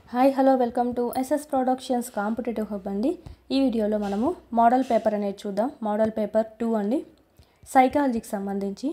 hi hello welcome to SS productions competitive hub అండి ఈ వీడియోలో మనము మోడల్ పేపర్ అనేది చూద్దాం మోడల్ పేపర్ టూ అండి సైకాలజీకి సంబంధించి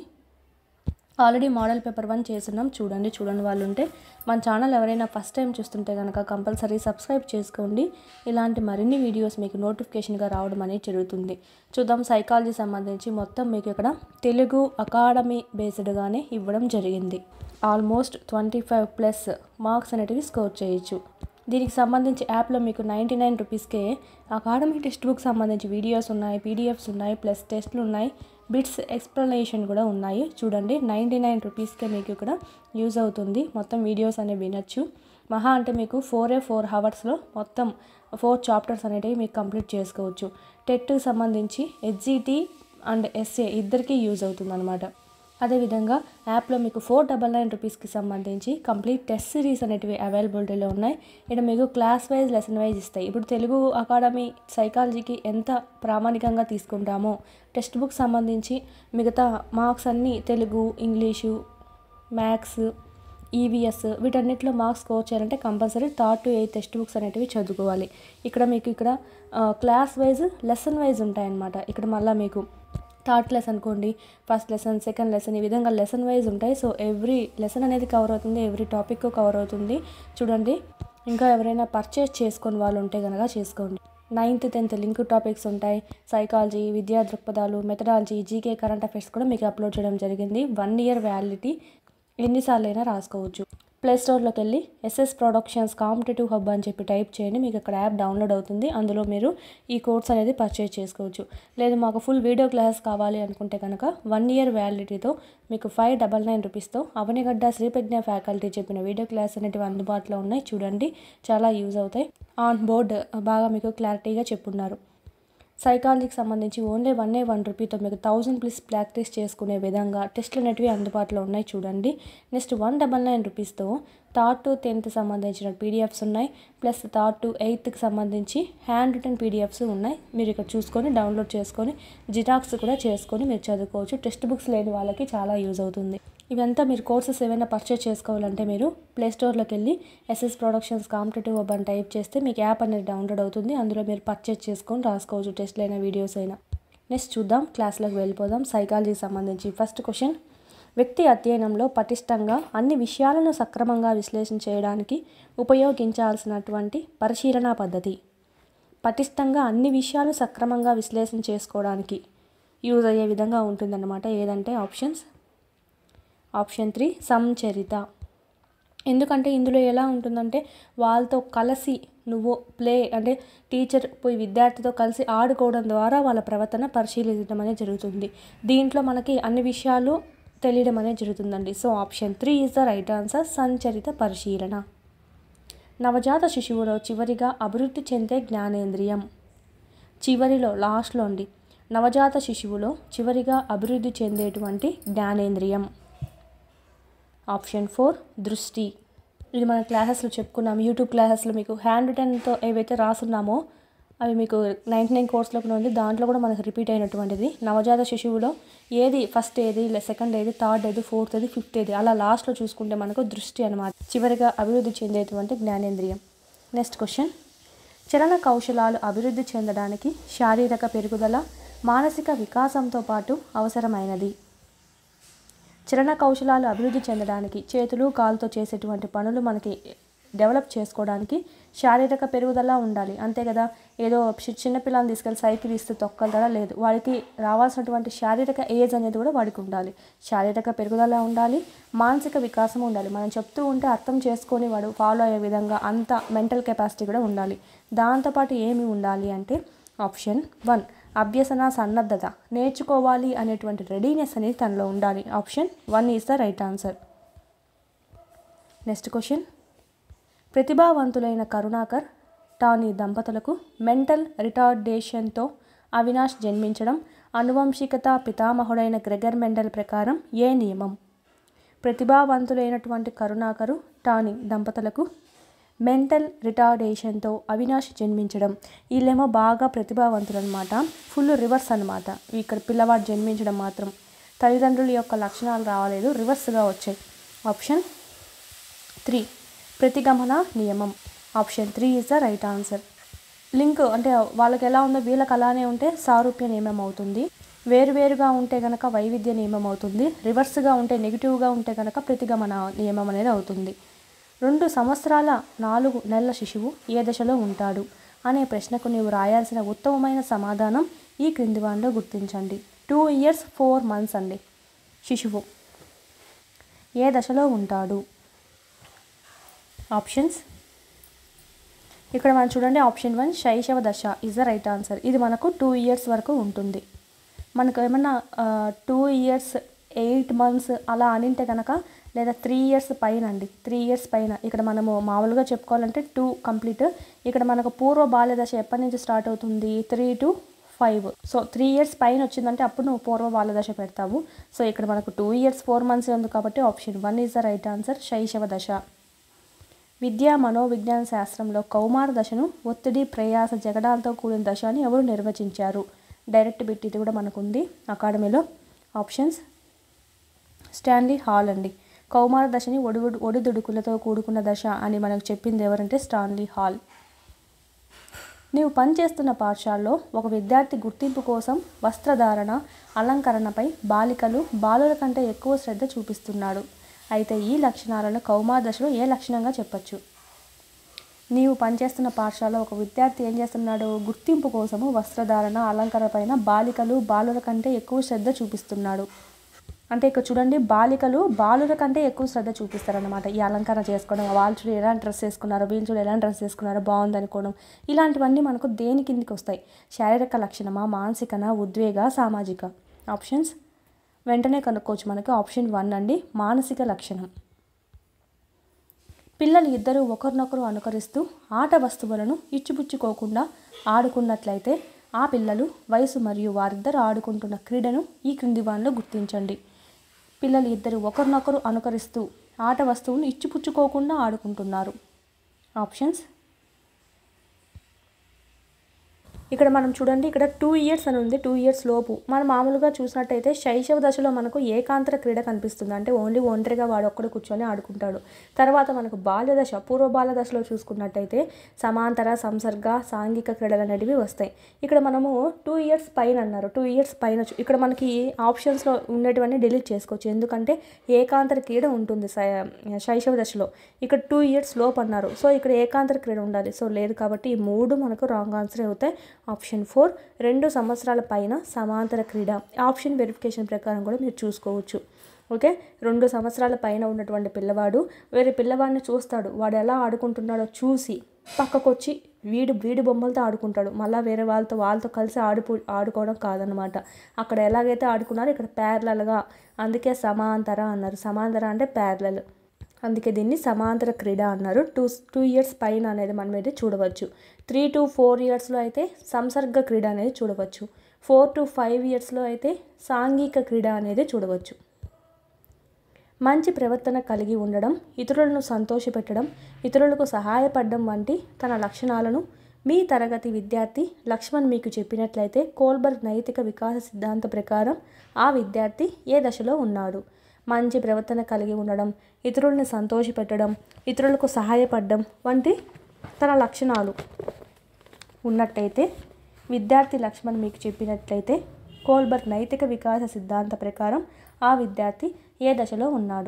ఆల్రెడీ మోడల్ పేపర్ వన్ చేస్తున్నాం చూడండి చూడండి వాళ్ళు ఉంటే మన ఛానల్ ఎవరైనా ఫస్ట్ టైం చూస్తుంటే కనుక కంపల్సరీ సబ్స్క్రైబ్ చేసుకోండి ఇలాంటి మరిన్ని వీడియోస్ మీకు నోటిఫికేషన్గా రావడం అనేది జరుగుతుంది చూద్దాం సైకాలజీ సంబంధించి మొత్తం మీకు ఇక్కడ తెలుగు అకాడమీ బేస్డ్గానే ఇవ్వడం జరిగింది almost twenty five plus marks అనేటివి స్కోర్ చేయొచ్చు దీనికి సంబంధించి యాప్లో మీకు నైంటీ నైన్ రూపీస్కే అకాడమిక్ టెక్స్ట్ బుక్ సంబంధించి వీడియోస్ ఉన్నాయి పీడిఎఫ్స్ ఉన్నాయి ప్లస్ టెస్ట్లు ఉన్నాయి బిట్స్ ఎక్స్ప్లెనేషన్ కూడా ఉన్నాయి చూడండి నైంటీ నైన్ రూపీస్కే మీకు ఇక్కడ యూజ్ అవుతుంది మొత్తం వీడియోస్ అనేవి వినొచ్చు మహా అంటే మీకు ఫోర్ ఏ ఫోర్ హవర్స్లో మొత్తం ఫోర్ చాప్టర్స్ అనేటివి మీకు కంప్లీట్ చేసుకోవచ్చు టెట్కి సంబంధించి హెచ్జిటి అండ్ ఎస్ఏ ఇద్దరికీ యూజ్ అవుతుంది అనమాట అదేవిధంగా యాప్లో మీకు ఫోర్ డబల్ నైన్ రూపీస్కి సంబంధించి కంప్లీట్ టెస్ట్ సిరీస్ అనేటివి అవైలబిలిటీలో ఉన్నాయి ఇక్కడ మీకు క్లాస్ వైజ్ లెసన్ వైజ్ ఇస్తాయి ఇప్పుడు తెలుగు అకాడమీ సైకాలజీకి ఎంత ప్రామాణికంగా తీసుకుంటామో టెక్స్ట్ బుక్ సంబంధించి మిగతా మార్క్స్ అన్నీ తెలుగు ఇంగ్లీషు మ్యాథ్స్ ఈవీఎస్ వీటన్నిటిలో మార్క్స్ స్కోర్ చేయాలంటే compulsory third to eighth text books అనేటివి చదువుకోవాలి ఇక్కడ మీకు ఇక్కడ క్లాస్ వైజ్ లెసన్ వైజ్ ఉంటాయన్నమాట ఇక్కడ మళ్ళీ మీకు థర్డ్ క్లాస్ అనుకోండి ఫస్ట్ లెసన్ సెకండ్ లెసన్ ఈ విధంగా లెసన్ వైజ్ ఉంటాయి సో ఎవ్రీ లెసన్ అనేది కవర్ అవుతుంది ఎవ్రీ టాపిక్ కవర్ అవుతుంది చూడండి ఇంకా ఎవరైనా పర్చేస్ చేసుకొని వాళ్ళు ఉంటే కనుక చేసుకోండి నైన్త్ టెన్త్ లింక్ టాపిక్స్ ఉంటాయి సైకాలజీ విద్యా దృక్పథాలు మెథడాలజీ జీకే కరెంట్ అఫైర్స్ కూడా మీకు అప్లోడ్ చేయడం జరిగింది వన్ ఇయర్ వ్యాలిడిటీ ఎన్నిసార్లు అయినా రాసుకోవచ్చు ప్లే స్టోర్లోకి వెళ్ళి ఎస్ఎస్ ప్రొడక్షన్స్ కాంపిటేటివ్ హబ్ అని చెప్పి టైప్ చేయండి మీకు అక్కడ యాప్ డౌన్లోడ్ అవుతుంది అందులో మీరు ఈ కోర్స్ అనేది పర్చేజ్ చేసుకోవచ్చు లేదు మాకు ఫుల్ వీడియో క్లాస్ కావాలి అనుకుంటే కనుక వన్ ఇయర్ వ్యాలిడిటీతో మీకు ఫైవ్ డబల్ నైన్ రూపీస్తో అవనిగడ్డ శ్రీప్రజ్ఞ ఫ్యాకల్టీ చెప్పిన వీడియో క్లాస్ అనేటివి అందుబాటులో ఉన్నాయి చూడండి చాలా యూజ్ అవుతాయి ఆన్ బోర్డ్ బాగా మీకు క్లారిటీగా చెప్పున్నారు సైకాలజీకి సంబంధించి ఓన్లీ వన్ ఏ వన్ రూపీతో మీకు థౌజండ్ ప్లస్ ప్రాక్టీస్ చేసుకునే విధంగా టెస్ట్లు అనేటివి అందుబాటులో ఉన్నాయి చూడండి నెక్స్ట్ వన్ డబల్ నైన్ రూపీస్తో థర్డ్ టు టెన్త్ సంబంధించిన పీడిఎఫ్స్ ఉన్నాయి ప్లస్ థర్డ్ టు ఎయిత్కి సంబంధించి హ్యాండ్ రిటర్న్ పీడిఎఫ్స్ ఉన్నాయి మీరు ఇక్కడ చూసుకొని డౌన్లోడ్ చేసుకొని జిరాక్స్ కూడా చేసుకొని మీరు చదువుకోవచ్చు టెక్స్ట్ బుక్స్ లేని వాళ్ళకి చాలా యూజ్ అవుతుంది ఇవంతా మీరు కోర్సెస్ ఏమైనా పర్చేస్ చేసుకోవాలంటే మీరు ప్లే స్టోర్లోకి వెళ్ళి ఎస్ఎస్ ప్రొడక్షన్స్ కాంపిటేటివ్ హబ్ అని టైప్ చేస్తే మీకు యాప్ అనేది డౌన్లోడ్ అవుతుంది అందులో మీరు పర్చేస్ చేసుకొని రాసుకోవచ్చు టెస్ట్లు అయినా వీడియోస్ అయినా నెక్స్ట్ చూద్దాం క్లాస్లోకి వెళ్ళిపోదాం సైకాలజీకి సంబంధించి ఫస్ట్ క్వశ్చన్ వ్యక్తి అధ్యయనంలో పటిష్టంగా అన్ని విషయాలను సక్రమంగా విశ్లేషణ చేయడానికి ఉపయోగించాల్సినటువంటి పరిశీలన పద్ధతి పటిష్టంగా అన్ని విషయాలు సక్రమంగా విశ్లేషణ చేసుకోవడానికి యూజ్ అయ్యే విధంగా ఉంటుందన్నమాట ఏదంటే ఆప్షన్స్ ఆప్షన్ త్రీ సంచరిత ఎందుకంటే ఇందులో ఎలా ఉంటుందంటే వాళ్ళతో కలిసి నువ్వు ప్లే అంటే టీచర్ పోయి విద్యార్థితో కలిసి ఆడుకోవడం ద్వారా వాళ్ళ ప్రవర్తన పరిశీలించడం అనేది జరుగుతుంది దీంట్లో మనకి అన్ని విషయాలు తెలియడం అనేది జరుగుతుందండి so option three is the right answer సంచరిత పరిశీలన నవజాత శిశువులో చివరిగా అభివృద్ధి చెందే జ్ఞానేంద్రియం చివరిలో లాస్ట్లో అండి నవజాత శిశువులో చివరిగా అభివృద్ధి చెందేటువంటి జ్ఞానేంద్రియం ఆప్షన్ ఫోర్ దృష్టి ఇది మన క్లాసెస్లో చెప్పుకున్నాం యూట్యూబ్ క్లాసెస్లో మీకు హ్యాండ్ రిటర్న్తో ఏవైతే రాసున్నామో అవి మీకు నైంటీ నైన్ కోర్స్లో కూడా ఉంది దాంట్లో కూడా మనకు రిపీట్ అయినటువంటిది నవజాత శిశువులో ఏది ఫస్ట్ ఏది సెకండ్ ఏది థర్డ్ ఏది ఫోర్త్ ఏది ఫిఫ్త్ ఏది అలా లాస్ట్లో చూసుకుంటే మనకు దృష్టి అనమాట చివరిగా అభివృద్ధి చెందేటువంటి జ్ఞానేంద్రియం నెక్స్ట్ క్వశ్చన్ చలన కౌశలాలు అభివృద్ధి చెందడానికి శారీరక పెరుగుదల మానసిక వికాసంతో పాటు అవసరమైనది చలన కౌశలాలు అభివృద్ధి చెందడానికి చేతులు కాలుతో చేసేటువంటి పనులు మనకి డెవలప్ చేసుకోవడానికి శారీరక పెరుగుదల ఉండాలి అంతే కదా ఏదో చిన్నపిల్లల్ని తీసుకెళ్ళి సైకిల్ ఇస్తే తొక్కలదా లేదు వాడికి రావాల్సినటువంటి శారీరక ఏజ్ అనేది కూడా వాడికి ఉండాలి శారీరక పెరుగుదల ఉండాలి మానసిక వికాసం ఉండాలి మనం చెప్తూ ఉంటే అర్థం చేసుకొని వాడు ఫాలో అయ్యే విధంగా అంత మెంటల్ కెపాసిటీ కూడా ఉండాలి దాంతోపాటు ఏమి ఉండాలి అంటే ఆప్షన్ వన్ అభ్యసన సన్నద్ధత నేర్చుకోవాలి అనేటువంటి రెడీనెస్ అనేది తనలో ఉండాలి option one is the right answer next question ప్రతిభావంతులైన కరుణాకర్ టానీ దంపతులకు మెంటల్ రిటార్డేషన్తో అవినాష్ జన్మించడం అనువంశికత పితామహుడైన గ్రెగర్ మెండల్ ప్రకారం ఏ నియమం ప్రతిభావంతులైనటువంటి కరుణాకరు టానీ దంపతులకు మెంటల్ రిటార్డేషన్తో అవినాష్ జన్మించడం వీళ్ళేమో బాగా ప్రతిభావంతులు అనమాట ఫుల్ రివర్స్ అనమాట ఇక్కడ పిల్లవాడు జన్మించడం మాత్రం తల్లిదండ్రుల యొక్క లక్షణాలు రావలేదు రివర్స్గా వచ్చాయి ఆప్షన్ త్రీ ప్రతిగమన నియమం option three is the right answer link అంటే వాళ్ళకి ఎలా ఉందో వీళ్ళకి అలానే ఉంటే సారూప్య నియమం అవుతుంది వేరువేరుగా ఉంటే కనుక వైవిధ్య నియమం అవుతుంది రివర్స్గా ఉంటే నెగిటివ్గా ఉంటే కనుక ప్రతిగమన నియమం అనేది అవుతుంది రెండు సంవత్సరాల నాలుగు నెలల శిశువు ఏ దశలో ఉంటాడు అనే ప్రశ్నకు నీవు రాయాల్సిన ఉత్తమమైన సమాధానం ఈ క్రింది వాటిలో గుర్తించండి టూ ఇయర్స్ ఫోర్ మంత్స్ అండి శిశువు ఏ దశలో ఉంటాడు ఆప్షన్స్ ఇక్కడ మనం చూడండి ఆప్షన్ వన్ శైశవ దశ ఇస్ ద రైట్ ఆన్సర్ ఇది మనకు టూ ఇయర్స్ వరకు ఉంటుంది మనకు ఏమన్నా టూ ఇయర్స్ ఎయిట్ మంత్స్ అలా అనింటే కనుక లేదా త్రీ ఇయర్స్ పైన అండి త్రీ ఇయర్స్ పైన ఇక్కడ మనము మామూలుగా చెప్పుకోవాలంటే టూ కంప్లీట్ ఇక్కడ మనకు పూర్వ బాల్య దశ ఎప్పటి నుంచి స్టార్ట్ అవుతుంది three to five so three years పైన వచ్చిందంటే అప్పుడు నువ్వు పూర్వ బాల్య దశ పెడతావు సో ఇక్కడ మనకు టూ ఇయర్స్ ఫోర్ మంత్స్ ఉంది కాబట్టి option one is the right answer శైశవ దశ విద్యా మనోవిజ్ఞాన శాస్త్రంలో కౌమార దశను ఒత్తిడి ప్రయాస జగడాలతో కూడిన దశ అని ఎవరు నిర్వచించారు డైరెక్ట్ బిట్ ఇది కూడా మనకు ఉంది అకాడమీలో ఆప్షన్స్ స్టాన్లీ హాల్ అండి కౌమార దశని ఒడి ఒడిదుడుకులతో కూడుకున్న దశ అని మనకు చెప్పింది ఎవరంటే స్టాన్లీ హాల్ నీవు పనిచేస్తున్న పాఠశాలలో ఒక విద్యార్థి గుర్తింపు కోసం వస్త్రధారణ అలంకరణపై బాలికలు బాలుల కంటే ఎక్కువ శ్రద్ధ చూపిస్తున్నాడు అయితే ఈ లక్షణాలను కౌమార దశలో ఏ లక్షణంగా చెప్పచ్చు నీవు పనిచేస్తున్న పాఠశాలలో ఒక విద్యార్థి ఏం చేస్తున్నాడు గుర్తింపు కోసము వస్త్రధారణ అలంకరణ పైన బాలికలు బాలుల కంటే ఎక్కువ శ్రద్ధ చూపిస్తున్నాడు అంటే ఇక్కడ చూడండి బాలికలు బాలుల కంటే ఎక్కువ శ్రద్ధ చూపిస్తారనమాట ఈ అలంకరణ చేసుకోవడం వాళ్ళు చూడు ఎలాంటి డ్రెస్ వేసుకున్నారో వీళ్ళు చూడు ఎలాంటి డ్రెస్ వేసుకున్నారో బాగుంది అనుకోవడం ఇలాంటివన్నీ మనకు దేని కిందికి వస్తాయి శారీరక లక్షణమా మానసికనా ఉద్వేగ సామాజిక ఆప్షన్స్ వెంటనే కనుక్కోవచ్చు మనకి ఆప్షన్ వన్ అండి మానసిక లక్షణం పిల్లలు ఇద్దరు ఒకరినొకరు అనుకరిస్తూ ఆట వస్తువులను ఇచ్చిపుచ్చుకోకుండా ఆడుకున్నట్లయితే ఆ పిల్లలు వయసు మరియు వారిద్దరు ఆడుకుంటున్న క్రీడను ఈ క్రింది వానిలో గుర్తించండి పిల్లలు ఇద్దరు ఒకరినొకరు అనుకరిస్తూ ఆట వస్తువును ఇచ్చిపుచ్చుకోకుండా ఆడుకుంటున్నారు ఆప్షన్స్ ఇక్కడ మనం చూడండి ఇక్కడ టూ ఇయర్స్ అని ఉంది టూ ఇయర్స్ లోపు మనం మామూలుగా చూసినట్టయితే శైశవ దశలో మనకు ఏకాంతర క్రీడ కనిపిస్తుంది అంటే ఓన్లీ ఒంటరిగా వాడు ఒక్కడు కూర్చొని ఆడుకుంటాడు తర్వాత మనకు బాల్య దశ పూర్వ బాల్య దశలో చూసుకున్నట్టయితే సమాంతర సంసర్గ సాంఘిక క్రీడలు అనేటివి వస్తాయి ఇక్కడ మనము టూ ఇయర్స్ పైన అన్నారు టూ ఇయర్స్ పైన చూ- ఇక్కడ మనకి ఆప్షన్స్లో ఉండేటివన్నీ డిలీట్ చేసుకోవచ్చు ఎందుకంటే ఏకాంతర క్రీడ ఉంటుంది శై- శైశవ దశలో ఇక్కడ టూ ఇయర్స్ లోపు అన్నారు సో ఇక్కడ ఏకాంతర క్రీడ ఉండాలి సో లేదు కాబట్టి ఈ మూడు మనకు రాంగ్ ఆన్సర్ అవుతాయి ఆప్షన్ ఫోర్ రెండు సంవత్సరాల పైన సమాంతర క్రీడ ఆప్షన్ వెరిఫికేషన్ ప్రకారం కూడా మీరు చూసుకోవచ్చు ఓకే రెండు సంవత్సరాల పైన ఉన్నటువంటి పిల్లవాడు వేరే పిల్లవాడిని చూస్తాడు వాడు ఎలా ఆడుకుంటున్నాడో చూసి పక్కకొచ్చి వీడు వీడి బొమ్మలతో ఆడుకుంటాడు మళ్ళీ వేరే వాళ్ళతో వాళ్ళతో కలిసి ఆడుపు ఆడుకోవడం కాదనమాట అక్కడ ఎలాగైతే ఆడుకున్నారో ఇక్కడ ప్యారలల్గా అందుకే సమాంతర అన్నారు సమాంతర అంటే ప్యారలల్ అందుకే దీన్ని సమాంతర క్రీడ అన్నారు టూ టూ ఇయర్స్ పైన అనేది మనం అయితే చూడవచ్చు త్రీ టు ఫోర్ ఇయర్స్లో అయితే సంసర్గ క్రీడ అనేది చూడవచ్చు ఫోర్ టు ఫైవ్ ఇయర్స్లో అయితే సాంఘిక క్రీడ అనేది చూడవచ్చు మంచి ప్రవర్తన కలిగి ఉండడం ఇతరులను సంతోషపెట్టడం ఇతరులకు సహాయపడడం వంటి తన లక్షణాలను మీ తరగతి విద్యార్థి లక్ష్మణ్ మీకు చెప్పినట్లయితే కోల్బర్గ్ నైతిక వికాస సిద్ధాంత ప్రకారం ఆ విద్యార్థి ఏ దశలో ఉన్నాడు మంచి ప్రవర్తన కలిగి ఉండడం ఇతరులను సంతోషపెట్టడం ఇతరులకు సహాయపడడం వంటి తన లక్షణాలు ఉన్నట్టయితే విద్యార్థి లక్ష్మణ్ మీకు చెప్పినట్లయితే కోల్బర్గ్ నైతిక వికాస సిద్ధాంత ప్రకారం ఆ విద్యార్థి ఏ దశలో ఉన్నాడు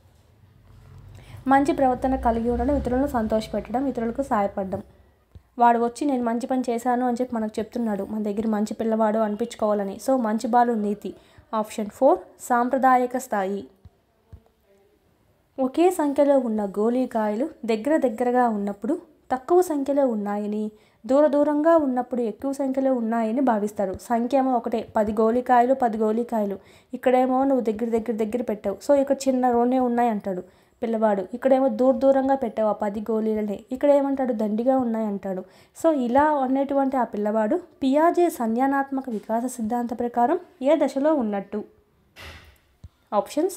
మంచి ప్రవర్తన కలిగి ఉండడం ఇతరులను సంతోషపెట్టడం ఇతరులకు సహాయపడడం వాడు వచ్చి నేను మంచి పని చేశాను అని చెప్పి మనకు చెప్తున్నాడు మన దగ్గర మంచి పిల్లవాడు అనిపించుకోవాలని సో మంచి బాలు నీతి ఆప్షన్ ఫోర్ సాంప్రదాయక స్థాయి ఒకే సంఖ్యలో ఉన్న గోళీకాయలు దగ్గర దగ్గరగా ఉన్నప్పుడు తక్కువ సంఖ్యలో ఉన్నాయని దూర దూరంగా ఉన్నప్పుడు ఎక్కువ సంఖ్యలో ఉన్నాయని భావిస్తారు సంఖ్య ఏమో ఒకటే పది గోళీకాయలు పది గోళీకాయలు ఇక్కడేమో నువ్వు దగ్గర దగ్గర దగ్గర పెట్టావు సో ఇక్కడ చిన్న రోనే ఉన్నాయి అంటాడు పిల్లవాడు ఇక్కడేమో దూర దూరంగా పెట్టావు ఆ పది గోళీలనే ఇక్కడ ఏమంటాడు దండిగా ఉన్నాయి అంటాడు సో ఇలా ఉన్నటువంటి ఆ పిల్లవాడు పియాజే సంజ్ఞానాత్మక వికాస సిద్ధాంత ప్రకారం ఏ దశలో ఉన్నట్టు ఆప్షన్స్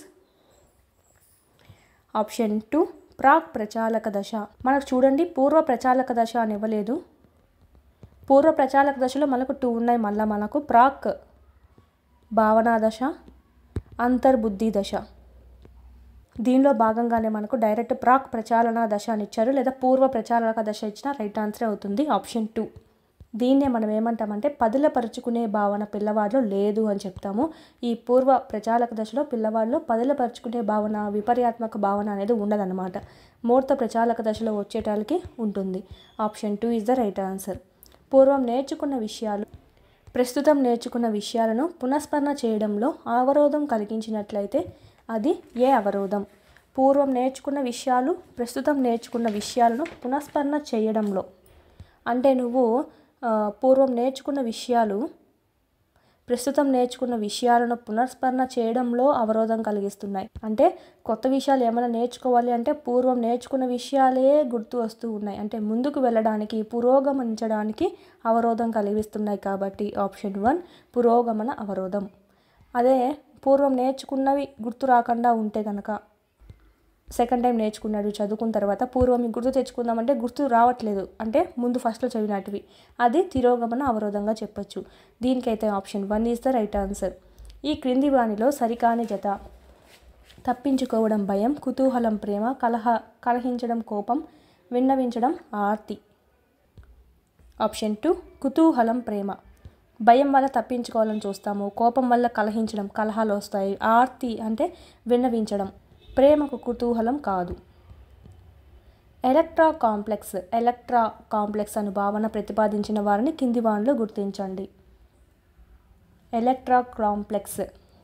ఆప్షన్ టూ ప్రాక్ ప్రచాలక దశ మనకు చూడండి పూర్వ ప్రచాలక దశ అని ఇవ్వలేదు పూర్వ ప్రచాలక దశలో మనకు టూ ఉన్నాయి మళ్ళీ మనకు ప్రాక్ భావనా దశ అంతర్బుద్ధి దశ దీనిలో భాగంగానే మనకు డైరెక్ట్ ప్రాక్ ప్రచాలన దశ అని ఇచ్చారు లేదా పూర్వ ప్రచాలక దశ ఇచ్చిన రైట్ ఆన్సర్ అవుతుంది ఆప్షన్ టూ దీన్నే మనం ఏమంటామంటే పదిలపరుచుకునే భావన పిల్లవాడిలో లేదు అని చెప్తాము ఈ పూర్వ ప్రచాలక దశలో పిల్లవాడిలో పదిలపరుచుకునే భావన విపర్యాత్మక భావన అనేది ఉండదన్నమాట మూర్త ప్రచాలక దశలో వచ్చేటానికి ఉంటుంది option two is the right answer పూర్వం నేర్చుకున్న విషయాలు ప్రస్తుతం నేర్చుకున్న విషయాలను పునఃస్మరణ చేయడంలో అవరోధం కలిగించినట్లయితే అది ఏ అవరోధం పూర్వం నేర్చుకున్న విషయాలు ప్రస్తుతం నేర్చుకున్న విషయాలను పునఃస్మరణ చేయడంలో అంటే నువ్వు ఆ, పూర్వం నేర్చుకున్న విషయాలు ప్రస్తుతం నేర్చుకున్న విషయాలను పునఃస్మరణ చేయడంలో అవరోధం కలిగిస్తున్నాయి అంటే కొత్త విషయాలు ఏమైనా నేర్చుకోవాలి అంటే పూర్వం నేర్చుకున్న విషయాలే గుర్తు వస్తూ ఉన్నాయి అంటే ముందుకు వెళ్ళడానికి పురోగమించడానికి అవరోధం కలిగిస్తున్నాయి కాబట్టి ఆప్షన్ వన్ పురోగమన అవరోధం అదే పూర్వం నేర్చుకున్నవి గుర్తు రాకుండా ఉంటే కనుక సెకండ్ టైం నేర్చుకున్నాడు చదువుకున్న తర్వాత పూర్వం మీకు గుర్తు తెచ్చుకుందామంటే గుర్తు రావట్లేదు అంటే ముందు ఫస్ట్లో చదివినటివి అది తిరోగమన అవరోధంగా చెప్పొచ్చు దీనికైతే option one is the right answer ఈ క్రింది వానిలో సరికాని జత తప్పించుకోవడం భయం కుతూహలం ప్రేమ కలహ కలహించడం కోపం విన్నవించడం ఆర్తి ఆప్షన్ టూ కుతూహలం ప్రేమ భయం వల్ల తప్పించుకోవాలని చూస్తాము కోపం వల్ల కలహించడం కలహాలు వస్తాయి ఆర్తి అంటే విన్నవించడం ప్రేమకు కుతూహలం కాదు ఎలక్ట్రా కాంప్లెక్స్ ఎలక్ట్రా కాంప్లెక్స్ అను భావన ప్రతిపాదించిన వారిని కింది వానిలో గుర్తించండి ఎలక్ట్రా కాంప్లెక్స్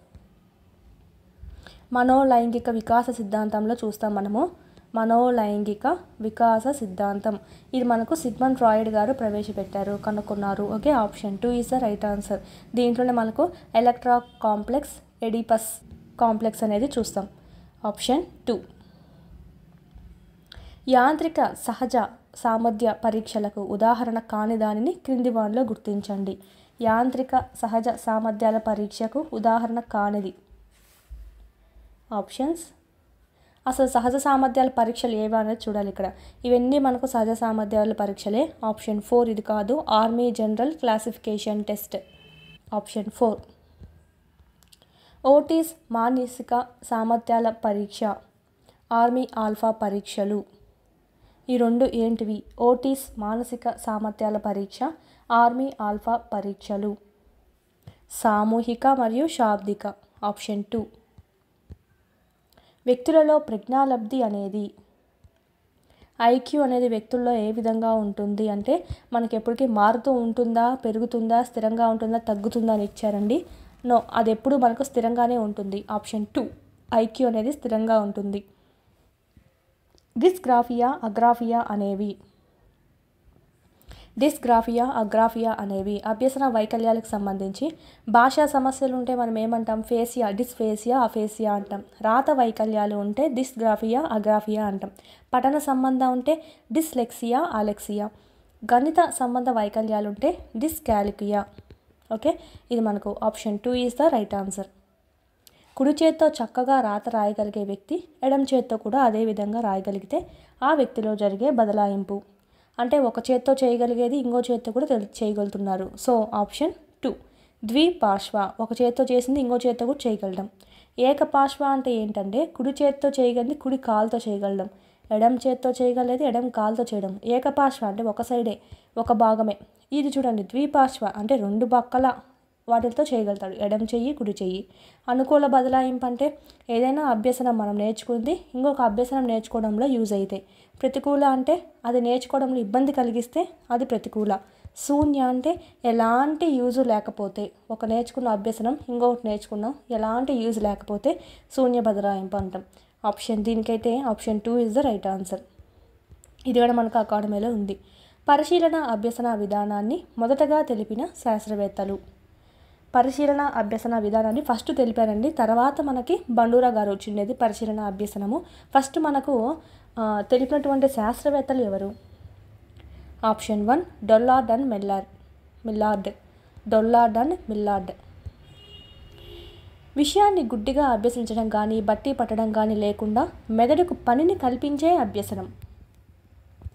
మనోలైంగిక వికాస సిద్ధాంతంలో చూస్తాం మనము మనోలైంగిక వికాస సిద్ధాంతం ఇది మనకు సిగ్మన్ ఫ్రాయిడ్ గారు ప్రవేశపెట్టారు కనుక్కున్నారు okay option two is the right answer దీంట్లోనే మనకు ఎలక్ట్రా కాంప్లెక్స్ ఎడిపస్ కాంప్లెక్స్ అనేది చూస్తాం ఆప్షన్ టూ యాంత్రిక సహజ సామర్థ్య పరీక్షలకు ఉదాహరణ కాని దానిని క్రింది వానిలో గుర్తించండి యాంత్రిక సహజ సామర్థ్యాల పరీక్షకు ఉదాహరణ కానిది ఆప్షన్స్ అసలు సహజ సామర్థ్యాల పరీక్షలు ఏవా అనేది చూడాలి ఇక్కడ ఇవన్నీ మనకు సహజ సామర్థ్యాల పరీక్షలే ఆప్షన్ ఫోర్ ఇది కాదు army general classification test option four Otis మానసిక సామర్థ్యాల పరీక్ష ఆర్మీ ఆల్ఫా పరీక్షలు ఈ రెండు ఏంటివి ఓటీస్ మానసిక సామర్థ్యాల పరీక్ష ఆర్మీ ఆల్ఫా పరీక్షలు సామూహిక మరియు శాబ్దిక ఆప్షన్ టూ వ్యక్తులలో ప్రజ్ఞాలబ్ధి అనేది ఐక్యూ అనేది వ్యక్తుల్లో ఏ విధంగా ఉంటుంది అంటే మనకి ఎప్పటికీ మారుతూ ఉంటుందా పెరుగుతుందా స్థిరంగా ఉంటుందా తగ్గుతుందా అని ఇచ్చారండి నో అది ఎప్పుడు మనకు స్థిరంగానే ఉంటుంది ఆప్షన్ టూ ఐక్యూ అనేది స్థిరంగా ఉంటుంది డిస్గ్రాఫియా అగ్రాఫియా అనేవి డిస్గ్రాఫియా అగ్రాఫియా అనేవి అభ్యసన వైకల్యాలకు సంబంధించి భాషా సమస్యలు ఉంటే మనం ఏమంటాం ఫేసియా డిస్ఫేసియా అఫేసియా అంటాం రాత వైకల్యాలు ఉంటే డిస్గ్రాఫియా అగ్రాఫియా అంటాం పఠన సంబంధం ఉంటే డిస్లెక్సియా అలెక్సియా గణిత సంబంధ వైకల్యాలు ఉంటే డిస్కాలికియా ఓకే ఇది మనకు option two is the right answer కుడి చేత్తో చక్కగా రాత రాయగలిగే వ్యక్తి ఎడమ చేత్తో కూడా అదే విధంగా రాయగలిగితే ఆ వ్యక్తిలో జరిగే బదలాయింపు అంటే ఒక చేత్తో చేయగలిగేది ఇంకో చేత్తో కూడా తెలి చేయగలుగుతున్నారు సో ఆప్షన్ టూ ద్విపార్శ్వ ఒక చేత్తో చేసింది ఇంకో చేత్తో కూడా చేయగలడం ఏకపార్శ్వ అంటే ఏంటంటే కుడి చేత్తో చేయగలిగింది కుడి కాలుతో చేయగలడం ఎడం చేత్తో చేయగలిగేది ఎడం కాలుతో చేయడం ఏకపార్శ్వ అంటే ఒక సైడే ఒక భాగమే ఇది చూడండి ద్విపార్శ్వ అంటే రెండు పక్కల వాటితో చేయగలుగుతాడు ఎడం చెయ్యి కుడి చెయ్యి అనుకూల బదలాయింపు అంటే ఏదైనా అభ్యసనం మనం నేర్చుకుంది ఇంకొక అభ్యసనం నేర్చుకోవడంలో యూజ్ అవుతాయి ప్రతికూల అంటే అది నేర్చుకోవడంలో ఇబ్బంది కలిగిస్తే అది ప్రతికూల శూన్య అంటే ఎలాంటి యూజ్ లేకపోతే ఒక నేర్చుకున్న అభ్యసనం ఇంకొకటి నేర్చుకున్నాం ఎలాంటి యూజ్ లేకపోతే శూన్య బదలాయింపు అంటాం ఆప్షన్ దీనికైతే option two is the right answer ఇది కూడా మనకు అకాడమీలో ఉంది పరిశీలన అభ్యసన విధానాన్ని మొదటగా తెలిపిన శాస్త్రవేత్తలు పరిశీలన అభ్యసన విధానాన్ని ఫస్ట్ తెలిపారండి తర్వాత మనకి బండూరా గారు వచ్చిండేది పరిశీలన అభ్యసనము ఫస్ట్ మనకు ఆ, తెలిపినటువంటి శాస్త్రవేత్తలు ఎవరు option one Dollard and Millard Millard Dollard and Millard విషయాన్ని గుడ్డిగా అభ్యసించడం కానీ బట్టి పట్టడం కానీ లేకుండా మెదడుకు పనిని కల్పించే అభ్యసనం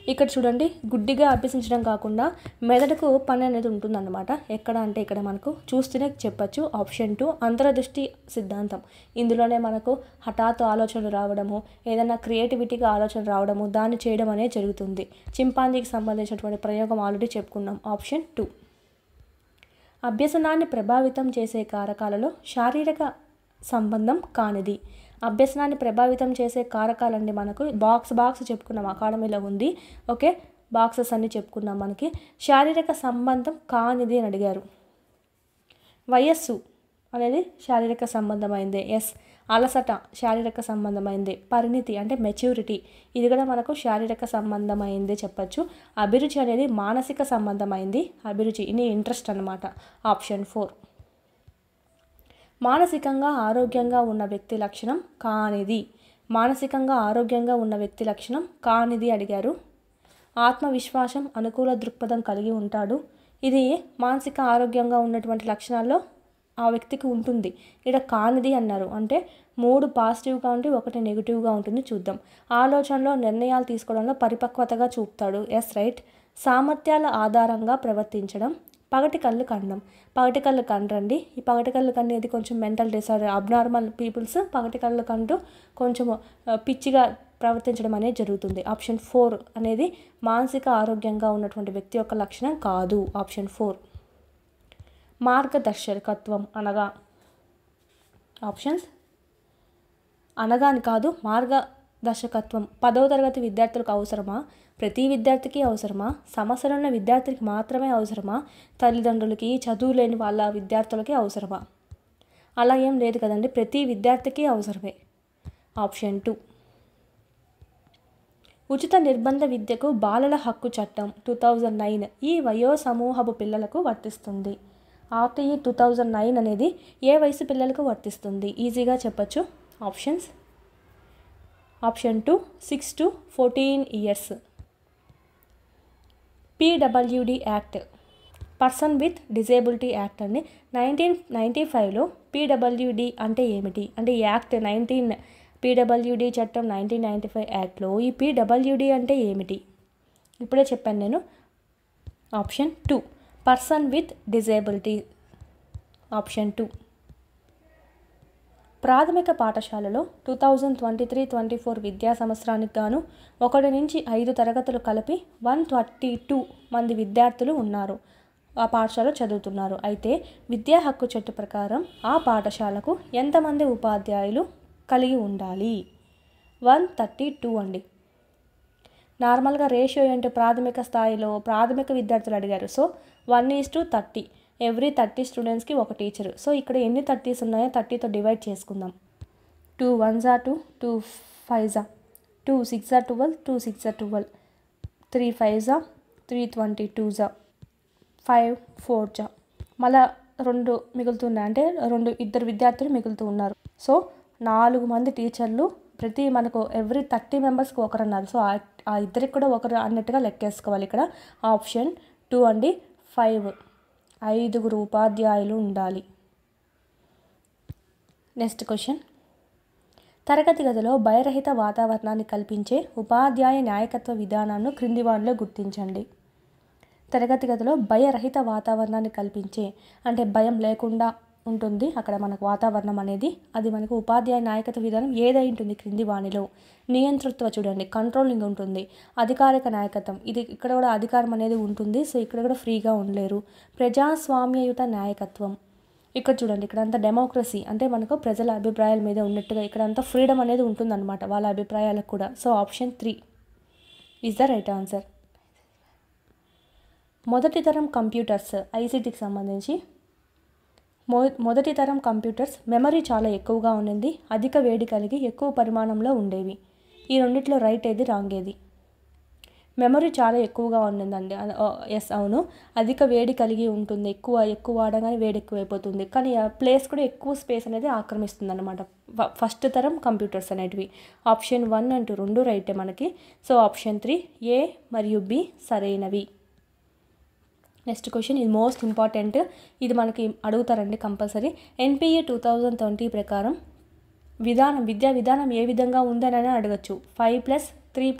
ఇక్కడ చూడండి గుడ్డిగా అభ్యసించడం కాకుండా మెదడుకు పని అనేది ఉంటుందన్నమాట ఎక్కడ అంటే ఇక్కడ మనకు చూస్తూనే చెప్పచ్చు ఆప్షన్ టూ అంతర్దృష్టి సిద్ధాంతం ఇందులోనే మనకు హఠాత్తు ఆలోచనలు రావడము ఏదైనా క్రియేటివిటీగా ఆలోచన రావడము దాన్ని చేయడం అనేది జరుగుతుంది చింపాంజీకి సంబంధించినటువంటి ప్రయోగం ఆల్రెడీ చెప్పుకున్నాం ఆప్షన్ టూ అభ్యసనాన్ని ప్రభావితం చేసే కారకాలలో శారీరక సంబంధం కానిది అభ్యసనాన్ని ప్రభావితం చేసే కారకాలండి మనకు బాక్స్ బాక్స్ చెప్పుకున్నాం అకాడమీలో ఉంది ఓకే బాక్సెస్ అన్ని చెప్పుకున్నాం మనకి శారీరక సంబంధం కానిది అని అడిగారు వయస్సు అనేది శారీరక సంబంధమైందే ఎస్ అలసట శారీరక సంబంధమైంది పరిణితి అంటే మెచ్యూరిటీ ఇది కూడా మనకు శారీరక సంబంధమైంది చెప్పచ్చు అభిరుచి అనేది మానసిక సంబంధమైంది అభిరుచి ఇది ఇంట్రెస్ట్ అనమాట ఆప్షన్ ఫోర్ మానసికంగా ఆరోగ్యంగా ఉన్న వ్యక్తి లక్షణం కానిది మానసికంగా ఆరోగ్యంగా ఉన్న వ్యక్తి లక్షణం కానిది అడిగారు ఆత్మవిశ్వాసం అనుకూల దృక్పథం కలిగి ఉంటాడు ఇది మానసిక ఆరోగ్యంగా ఉన్నటువంటి లక్షణాల్లో ఆ వ్యక్తికి ఉంటుంది ఇక్కడ కానిది అన్నారు అంటే మూడు పాజిటివ్గా ఉండి ఒకటి నెగిటివ్గా ఉంటుంది చూద్దాం ఆలోచనలో నిర్ణయాలు తీసుకోవడంలో పరిపక్వతగా చూపుతాడు ఎస్ రైట్ సామర్థ్యాల ఆధారంగా ప్రవర్తించడం పగటి కళ్ళు కండం పగటి కళ్ళు కండ్రండి ఈ పగటి కళ్ళు కనేది కొంచెం మెంటల్ డిసార్డర్ అబ్నార్మల్ పీపుల్స్ పగటి కళ్ళు కంటూ కొంచెం ఆ, పిచ్చిగా ప్రవర్తించడం అనేది జరుగుతుంది ఆప్షన్ ఫోర్ అనేది మానసిక ఆరోగ్యంగా ఉన్నటువంటి వ్యక్తి యొక్క లక్షణం కాదు ఆప్షన్ ఫోర్ మార్గదర్శకత్వం అనగా ఆప్షన్స్ అనగా అని కాదు మార్గదర్శకత్వం పదవ తరగతి విద్యార్థులకు అవసరమా ప్రతి విద్యార్థికి అవసరమా సమస్యలున్న విద్యార్థికి మాత్రమే అవసరమా తల్లిదండ్రులకి చదువు లేని వాళ్ళ విద్యార్థులకి అవసరమా అలా ఏం లేదు కదండి ప్రతి విద్యార్థికి అవసరమే ఆప్షన్ టూ ఉచిత నిర్బంధ విద్యకు బాలల హక్కు చట్టం టూ థౌజండ్ నైన్ ఈ వయో సమూహపు పిల్లలకు వర్తిస్తుంది ఆర్టీఈ టూ థౌజండ్ నైన్ అనేది ఏ వయసు పిల్లలకు వర్తిస్తుంది ఈజీగా చెప్పచ్చు options option two six to fourteen years PWD act person with disability act అండి నైన్టీన్ నైంటీ ఫైవ్లో పీడబ్ల్యూడి అంటే ఏమిటి అంటే ఈ యాక్ట్ నైన్టీన్ పీడబ్ల్యూడి చట్టం నైన్టీన్ నైంటీ ఫైవ్ యాక్ట్లో ఈ పీడబ్ల్యూడి అంటే ఏమిటి ఇప్పుడే చెప్పాను నేను option two person with disability option two ప్రాథమిక పాఠశాలలో two thousand twenty three twenty four విద్యా సంవత్సరానికి గాను ఒకటి నుంచి ఐదు తరగతులు కలిపి వన్ థర్టీ టూ మంది విద్యార్థులు ఉన్నారు ఆ పాఠశాల చదువుతున్నారు అయితే విద్యా హక్కు చట్టు ప్రకారం ఆ పాఠశాలకు ఎంతమంది ఉపాధ్యాయులు కలిగి ఉండాలి వన్ థర్టీ టూ అండి నార్మల్గా రేషియో ఏంటి ప్రాథమిక స్థాయిలో ప్రాథమిక విద్యార్థులు అడిగారు so one is to thirty every thirty స్టూడెంట్స్కి ఒక టీచర్ సో ఇక్కడ ఎన్ని థర్టీస్ ఉన్నాయో థర్టీతో డివైడ్ చేసుకుందాం టూ వన్ జా టూ టూ ఫైవ్ జా టూ సిక్స్ జా ట్వెల్వ్ టూ సిక్స్ జా ట్వెల్వ్ త్రీ ఫైవ్ జా త్రీ ట్వంటీ టూ జా ఫైవ్ ఫోర్ జా మళ్ళా రెండు మిగులుతున్నాయి అంటే రెండు ఇద్దరు విద్యార్థులు మిగులుతూ ఉన్నారు సో నాలుగు మంది టీచర్లు ప్రతి మనకు ఎవ్రీ థర్టీ మెంబర్స్కి ఒకరు అన్నారు సో ఆ- ఆ ఇద్దరికి కూడా ఒకరు అన్నట్టుగా లెక్కేసుకోవాలి ఇక్కడ ఆప్షన్ టూ అండి ఫైవ్ ఐదుగురు ఉపాధ్యాయులు ఉండాలి నెక్స్ట్ క్వశ్చన్ తరగతి గదిలో భయరహిత వాతావరణాన్ని కల్పించే ఉపాధ్యాయ నాయకత్వ విధానాన్ని క్రింది వారిలో గుర్తించండి తరగతి గదిలో భయరహిత వాతావరణాన్ని కల్పించే అంటే భయం లేకుండా ఉంటుంది అక్కడ మనకు వాతావరణం అనేది అది మనకు ఉపాధ్యాయ నాయకత్వ విధానం ఏదై ఉంటుంది క్రింది వాణిలో నియంతృత్వ చూడండి కంట్రోలింగ్ ఉంటుంది అధికారిక నాయకత్వం ఇది ఇక్కడ కూడా అధికారం అనేది ఉంటుంది సో ఇక్కడ కూడా ఫ్రీగా ఉండలేరు ప్రజాస్వామ్యయుత నాయకత్వం ఇక్కడ చూడండి ఇక్కడ అంతా డెమోక్రసీ అంటే మనకు ప్రజల అభిప్రాయాల మీద ఉన్నట్టుగా ఇక్కడ అంతా ఫ్రీడమ్ అనేది ఉంటుందన్నమాట వాళ్ళ అభిప్రాయాలకు కూడా so option three is the right answer మొదటి తరం కంప్యూటర్స్ ఐసీటీకి సంబంధించి మొ మొదటి తరం కంప్యూటర్స్ మెమరీ చాలా ఎక్కువగా ఉండింది అధిక వేడి కలిగి ఎక్కువ పరిమాణంలో ఉండేవి ఈ రెండిట్లో రైట్ ఏది రాంగ్ ఏది మెమరీ చాలా ఎక్కువగా ఉండిందండి ఎస్ అవును అధిక వేడి కలిగి ఉంటుంది ఎక్కువ ఎక్కువ వాడగానే వేడి ఎక్కువైపోతుంది కానీ ఆ ప్లేస్ కూడా ఎక్కువ స్పేస్ అనేది ఆక్రమిస్తుంది అనమాట ఫస్ట్ తరం కంప్యూటర్స్ అనేటివి ఆప్షన్ వన్ అండ్ టూ రెండు రైటే మనకి సో ఆప్షన్ త్రీ ఏ మరియు బి సరైనవి నెక్స్ట్ క్వశ్చన్ ఇది మోస్ట్ ఇంపార్టెంట్ ఇది మనకి అడుగుతారండి compulsory NPA two thousand twenty ప్రకారం విధానం విద్యా విధానం ఏ విధంగా ఉందని అడగచ్చు five plus three plus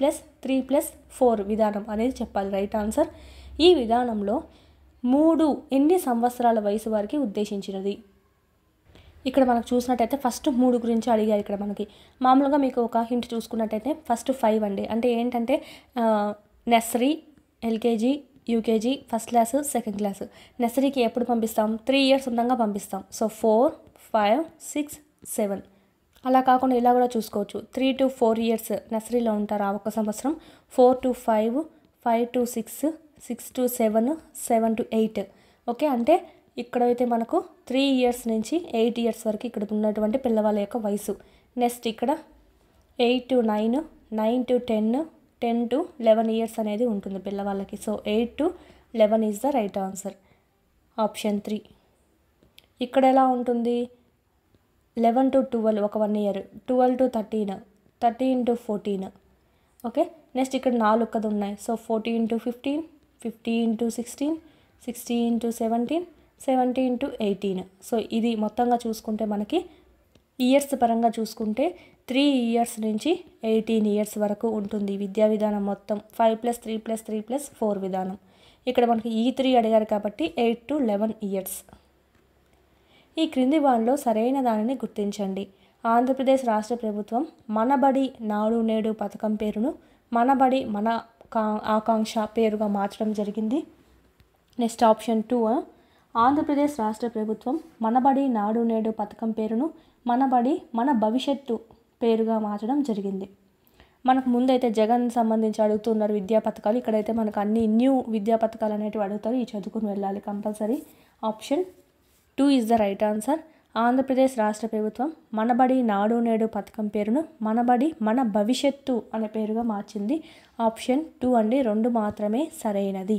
three plus four విధానం అనేది చెప్పాలి రైట్ ఆన్సర్ ఈ విధానంలో మూడు ఎన్ని సంవత్సరాల వయసు వారికి ఉద్దేశించినది ఇక్కడ మనకు చూసినట్టయితే ఫస్ట్ మూడు గురించి అడిగారు ఇక్కడ మనకి మామూలుగా మీకు ఒక హింట్ చూసుకున్నట్టయితే ఫస్ట్ ఫైవ్ అండి అంటే ఏంటంటే nursery LKG UKG first class second class నెసరీకి ఎప్పుడు పంపిస్తాం త్రీ ఇయర్స్ ఉండగా పంపిస్తాం so four five six seven అలా కాకుండా ఇలా కూడా చూసుకోవచ్చు త్రీ టు ఫోర్ ఇయర్స్ నర్సరీలో ఉంటారు ఆ ఒక్క సంవత్సరం four to five five to six six to seven seven to eight okay అంటే ఇక్కడైతే మనకు త్రీ ఇయర్స్ నుంచి ఎయిట్ ఇయర్స్ వరకు ఇక్కడ ఉన్నటువంటి పిల్లవాళ్ళ యొక్క వయసు నెక్స్ట్ ఇక్కడ eight to nine nine to ten ten to eleven years అనేది ఉంటుంది పిల్లవాళ్ళకి so eight to eleven is the right answer option three ఇక్కడ ఎలా ఉంటుంది లెవెన్ టు ట్వెల్వ్ ఒక one year twelve to thirteen thirteen to fourteen okay next ఇక్కడ నాలుగు కదా ఉన్నాయి so fourteen to fifteen fifteen to sixteen sixteen to seventeen seventeen to eighteen so ఇది మొత్తంగా చూసుకుంటే మనకి ఇయర్స్ పరంగా చూసుకుంటే త్రీ ఇయర్స్ నుంచి ఎయిటీన్ ఇయర్స్ వరకు ఉంటుంది విద్యా విధానం మొత్తం five plus three plus three plus four విధానం ఇక్కడ మనకి ఈ త్రీ అడిగారు కాబట్టి ఎయిట్ టు లెవెన్ ఇయర్స్ ఈ క్రింది వారిలో సరైన దానిని గుర్తించండి ఆంధ్రప్రదేశ్ రాష్ట్ర ప్రభుత్వం మనబడి నాడు నేడు పథకం పేరును మనబడి మన కా ఆకాంక్ష పేరుగా మార్చడం జరిగింది నెక్స్ట్ ఆప్షన్ టూ ఆంధ్రప్రదేశ్ రాష్ట్ర ప్రభుత్వం మనబడి నాడు నేడు పథకం పేరును మనబడి మన భవిష్యత్తు పేరుగా మార్చడం జరిగింది మనకు ముందైతే జగన్ సంబంధించి అడుగుతున్నారు విద్యా పథకాలు ఇక్కడైతే మనకు అన్ని న్యూ విద్యా పథకాలు అనేటివి అడుగుతారు ఈ చదువుకుని వెళ్ళాలి compulsory option two is the right answer Andhra Pradesh రాష్ట్ర ప్రభుత్వం మనబడి నాడు నేడు పథకం పేరును మనబడి మన భవిష్యత్తు అనే పేరుగా మార్చింది ఆప్షన్ టూ అండి రెండు మాత్రమే సరైనది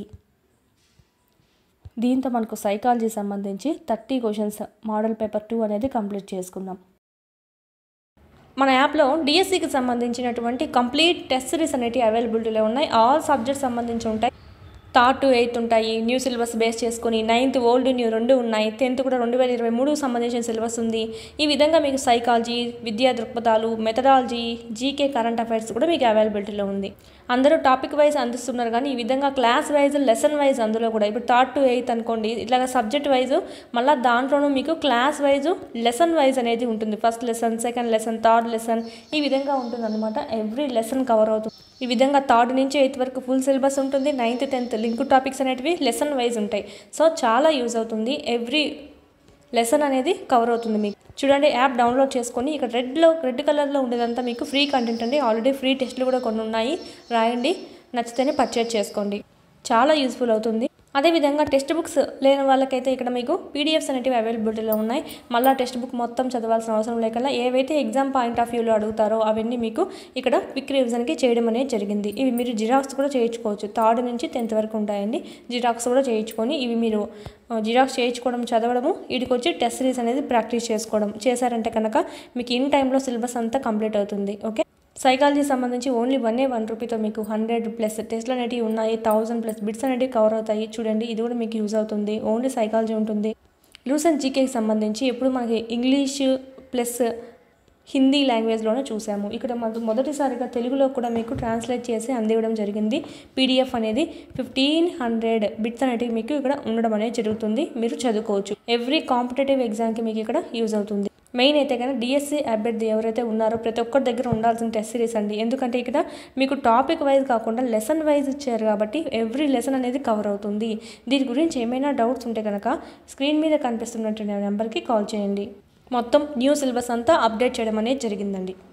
దీంతో మనకు సైకాలజీ సంబంధించి thirty questions model paper two అనేది కంప్లీట్ చేసుకుందాం మన యాప్లో డిఎస్సికి సంబంధించినటువంటి కంప్లీట్ టెస్ట్ సిరీస్ అనేటివి అవైలబిలిటీలో ఉన్నాయి ఆల్ సబ్జెక్ట్స్ సంబంధించి ఉంటాయి థర్డ్ టు ఎయిత్ ఉంటాయి న్యూ సిలబస్ బేస్ చేసుకుని నైన్త్ ఓల్డ్ న్యూ రెండు ఉన్నాయి టెన్త్ కూడా రెండు వేల ఇరవై మూడుకు సంబంధించిన సిలబస్ ఉంది ఈ విధంగా మీకు సైకాలజీ విద్యా దృక్పథాలు మెథడాలజీ జీకే కరెంట్ అఫైర్స్ కూడా మీకు అవైలబిలిటీలో ఉంది అందరూ టాపిక్ వైజ్ అందిస్తున్నారు కానీ ఈ విధంగా క్లాస్ వైజ్ లెసన్ వైజ్ అందులో కూడా ఇప్పుడు థర్డ్ టు ఎయిత్ అనుకోండి ఇట్లాగా సబ్జెక్ట్ వైజ్ మళ్ళీ దాంట్లోనూ మీకు క్లాస్ వైజ్ లెసన్ వైజ్ అనేది ఉంటుంది first lesson second lesson third lesson ఈ విధంగా ఉంటుంది అనమాట ఎవ్రీ లెసన్ కవర్ అవుతుంది ఈ విధంగా థర్డ్ నుంచి ఎయిత్ వరకు ఫుల్ సిలబస్ ఉంటుంది నైన్త్ టెన్త్ లింక్ టాపిక్స్ అనేటివి లెసన్ వైజ్ ఉంటాయి సో చాలా యూజ్ అవుతుంది ఎవ్రీ లెసన్ అనేది కవర్ అవుతుంది మీకు చూడండి యాప్ డౌన్లోడ్ చేసుకొని ఇక్కడ రెడ్లో రెడ్ కలర్లో ఉండేదంతా మీకు ఫ్రీ కంటెంట్ అండి ఆల్రెడీ ఫ్రీ టెస్ట్లు కూడా కొన్ని ఉన్నాయి రాయండి నచ్చితేనే పర్చేజ్ చేసుకోండి చాలా యూస్ఫుల్ అవుతుంది అదేవిధంగా టెక్స్ట్ బుక్స్ లేని వాళ్ళకైతే ఇక్కడ మీకు పీడిఎఫ్స్ అనేటివి అవైలబిలిటీలో ఉన్నాయి మళ్ళీ టెక్స్ట్ బుక్ మొత్తం చదవాల్సిన అవసరం లేకుండా ఏవైతే ఎగ్జామ్ పాయింట్ ఆఫ్ వ్యూలో అడుగుతారో అవన్నీ మీకు ఇక్కడ క్విక్ రివిజన్కి చేయడం అనేది జరిగింది ఇవి మీరు జిరాక్స్ కూడా చేయించుకోవచ్చు థర్డ్ నుంచి టెన్త్ వరకు ఉంటాయండి జిరాక్స్ కూడా చేయించుకొని ఇవి మీరు జిరాక్స్ చేయించుకోవడం చదవడము వీటికి వచ్చి టెస్ట్ సిరీస్ అనేది ప్రాక్టీస్ చేసుకోవడం చేశారంటే కనుక మీకు ఇన్ టైంలో సిలబస్ అంతా కంప్లీట్ అవుతుంది ఓకే సైకాలజీ సంబంధించి ఓన్లీ వన్ ఏ వన్ రూపీతో మీకు హండ్రెడ్ ప్లస్ టెస్ట్లు అనేటివి ఉన్నాయి థౌజండ్ ప్లస్ బిట్స్ అనేటివి కవర్ అవుతాయి చూడండి ఇది కూడా మీకు యూజ్ అవుతుంది ఓన్లీ సైకాలజీ ఉంటుంది లూసన్ జీకేకి సంబంధించి ఎప్పుడు మనకి ఇంగ్లీష్ ప్లస్ హిందీ లాంగ్వేజ్లోనే చూసాము ఇక్కడ మనకు మొదటిసారిగా తెలుగులో కూడా మీకు ట్రాన్స్లేట్ చేసి అందివ్వడం జరిగింది పీడిఎఫ్ అనేది ఫిఫ్టీన్ హండ్రెడ్ బిట్స్ అనేటివి మీకు ఇక్కడ ఉండడం అనేది జరుగుతుంది మీరు చదువుకోవచ్చు ఎవ్రీ కాంపిటేటివ్ ఎగ్జామ్కి మీకు ఇక్కడ యూజ్ అవుతుంది మెయిన్ అయితే కనుక డిఎస్సి అభ్యర్థి ఎవరైతే ఉన్నారో ప్రతి ఒక్కరి దగ్గర ఉండాల్సిన టెస్ట్ సిరీస్ అండి ఎందుకంటే ఇక్కడ మీకు టాపిక్ వైజ్ కాకుండా లెసన్ వైజ్ ఇచ్చారు కాబట్టి ఎవ్రీ లెసన్ అనేది కవర్ అవుతుంది దీని గురించి ఏమైనా డౌట్స్ ఉంటే కనుక స్క్రీన్ మీద కనిపిస్తున్నటువంటి నెంబర్కి కాల్ చేయండి మొత్తం న్యూ సిలబస్ అంతా అప్డేట్ చేయడం అనేది జరిగిందండి